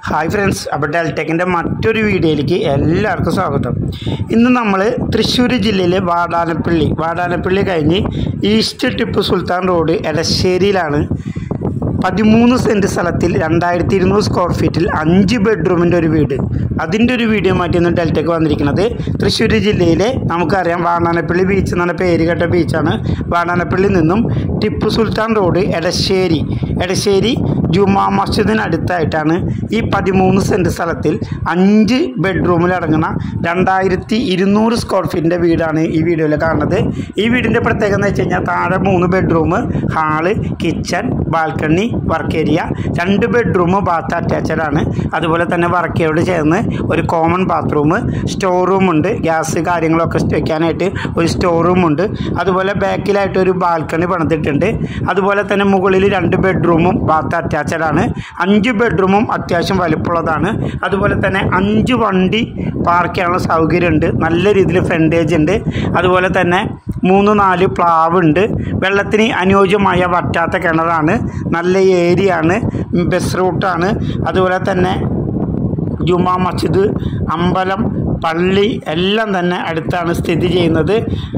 hi friends അപ്പോൾ ഡെൽടെക്കിൻ്റെ മറ്റൊരു വീഡിയോയിലേക്ക് എല്ലാവർക്കും സ്വാഗതം ഇന്ന് നമ്മൾ തൃശ്ശൂർ ജില്ലയിലെ വാടാനപ്പള്ളി വാടാനപ്പള്ളി കഴിഞ്ഞ് ഈസ്റ്റ് ടിപ്പു സുൽത്താൻ റോഡ് എടശ്ശേരിയിലാണ് പതിമൂന്ന് സെൻറ്റ് സ്ഥലത്തിൽ രണ്ടായിരത്തി ഇരുന്നൂറ് സ്ക്വയർ ഫീറ്റിൽ അഞ്ച് ബെഡ്റൂമിൻ്റെ ഒരു വീട് അതിൻ്റെ ഒരു വീഡിയോ മാറ്റിയാണ് ഡെൽറ്റയ്ക്ക് വന്നിരിക്കുന്നത് തൃശ്ശൂർ ജില്ലയിലെ നമുക്കറിയാം വാടാനപ്പള്ളി ബീച്ച് എന്നാണ് പേര് കേട്ട ബീച്ചാണ് വാടാനപ്പള്ളി നിന്നും ടിപ്പു സുൽത്താൻ റോഡ് എടശ്ശേരി എടശ്ശേരി ജുമാ മസ്ജിദിനടുത്തായിട്ടാണ് ഈ പതിമൂന്ന് സെൻറ്റ് സ്ഥലത്തിൽ അഞ്ച് ബെഡ്റൂമിലടങ്ങുന്ന രണ്ടായിരത്തി ഇരുന്നൂറ് സ്ക്വയർ ഫീറ്റിൻ്റെ വീടാണ് ഈ വീഡിയോയിൽ കാണുന്നത് ഈ വീടിൻ്റെ പ്രത്യേകത എന്ന് വെച്ച് കഴിഞ്ഞാൽ താഴെ മൂന്ന് bedroom hall kitchen balcony work area രണ്ട് ബെഡ്റൂം ബാത്ത് അറ്റാച്ചഡ് ആണ് അതുപോലെ തന്നെ വർക്കയോട് ചേർന്ന് ഒരു കോമൺ ബാത്റൂം സ്റ്റോർ റൂം ഉണ്ട് ഗ്യാസ് കാര്യങ്ങളൊക്കെ വെക്കാനായിട്ട് ഒരു സ്റ്റോർ റൂം ഉണ്ട് അതുപോലെ ബാക്കിലായിട്ട് ഒരു ബാൽക്കണി പണിതിട്ടുണ്ട് അതുപോലെ തന്നെ മുകളിൽ രണ്ട് ബെഡ്റൂമും ബാത്ത് അറ്റാച്ചഡ് ആണ് അഞ്ച് ബെഡ്റൂമും അത്യാവശ്യം വലിപ്പമുള്ളതാണ് അതുപോലെ തന്നെ അഞ്ച് വണ്ടി പാർക്ക് ചെയ്യാനുള്ള സൗകര്യമുണ്ട് നല്ല രീതിയിൽ ഫ്രണ്ടേജ് ഉണ്ട് അതുപോലെ തന്നെ മൂന്ന് നാല് പ്ലാവ് ഉണ്ട് വെള്ളത്തിന് അനുയോജ്യമായ വറ്റാത്ത കിണറാണ് നല്ല ഏരിയ ആണ് ബസ് റൂട്ടാണ് അതുപോലെ തന്നെ ജുമാ മസ്ജിദ് അമ്പലം പള്ളി എല്ലാം തന്നെ അടുത്താണ് സ്ഥിതി ചെയ്യുന്നത്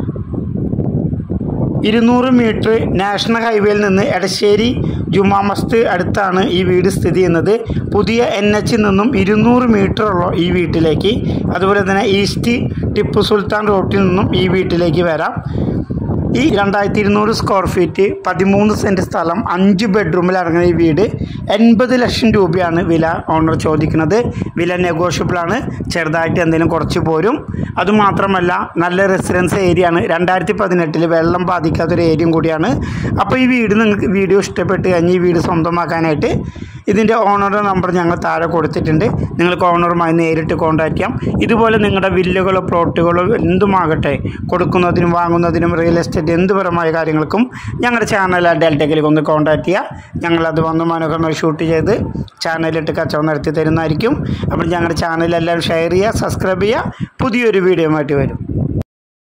ഇരുന്നൂറ് മീറ്റർ നാഷണൽ ഹൈവേയിൽ നിന്ന് എടശ്ശേരി ജുമാ മസ്ജിദ് അടുത്താണ് ഈ വീട് സ്ഥിതി ചെയ്യുന്നത് പുതിയ എൻ എച്ചിൽ നിന്നും ഇരുന്നൂറ് മീറ്റർ ഉള്ള ഈ വീട്ടിലേക്ക് അതുപോലെ തന്നെ ഈസ്റ്റ് ടിപ്പു സുൽത്താൻ റോട്ടിൽ നിന്നും ഈ വീട്ടിലേക്ക് വരാം ഈ രണ്ടായിരത്തി ഇരുന്നൂറ് സ്ക്വയർ ഫീറ്റ് പതിമൂന്ന് സെൻറ്റ് സ്ഥലം അഞ്ച് ബെഡ്റൂമിൽ ഇറങ്ങുന്ന ഈ വീട് എൺപത് ലക്ഷം രൂപയാണ് വില ഓണർ ചോദിക്കുന്നത് വില നെഗോഷ്യബിളാണ് ചെറുതായിട്ട് എന്തെങ്കിലും കുറച്ച് പോരും അതുമാത്രമല്ല നല്ല റെസിഡൻസ് ഏരിയ ആണ് രണ്ടായിരത്തി പതിനെട്ടിൽ വെള്ളം ബാധിക്കാത്തൊരു ഏരിയയും കൂടിയാണ് അപ്പോൾ ഈ വീട് നിങ്ങൾക്ക് വീഡിയോ ഇഷ്ടപ്പെട്ട് കഴിഞ്ഞ് ഈ വീട് സ്വന്തമാക്കാനായിട്ട് ഇതിൻ്റെ ഓണറുടെ നമ്പർ ഞങ്ങൾ താഴെ കൊടുത്തിട്ടുണ്ട് നിങ്ങൾക്ക് ഓണറുമായി നേരിട്ട് കോൺടാക്റ്റ് ചെയ്യാം ഇതുപോലെ നിങ്ങളുടെ വില്ലുകളോ പ്ലോട്ടുകളോ എന്തുമാകട്ടെ കൊടുക്കുന്നതിനും വാങ്ങുന്നതിനും റിയൽ എസ്റ്റേറ്റ് എന്തുപരമായ കാര്യങ്ങൾക്കും ഞങ്ങളുടെ ചാനൽ ഡെൽറ്റക്കിലേക്ക് ഒന്ന് കോൺടാക്റ്റ് ചെയ്യുക ഞങ്ങളത് വന്ന് മനോഹരമായി ഷൂട്ട് ചെയ്ത് ചാനലിട്ട് കച്ചവടം നടത്തി തരുന്നതായിരിക്കും അപ്പോൾ ഞങ്ങളുടെ ചാനൽ എല്ലാവരും ഷെയർ ചെയ്യുക സബ്സ്ക്രൈബ് ചെയ്യുക പുതിയൊരു വീഡിയോ ആയിട്ട് വരും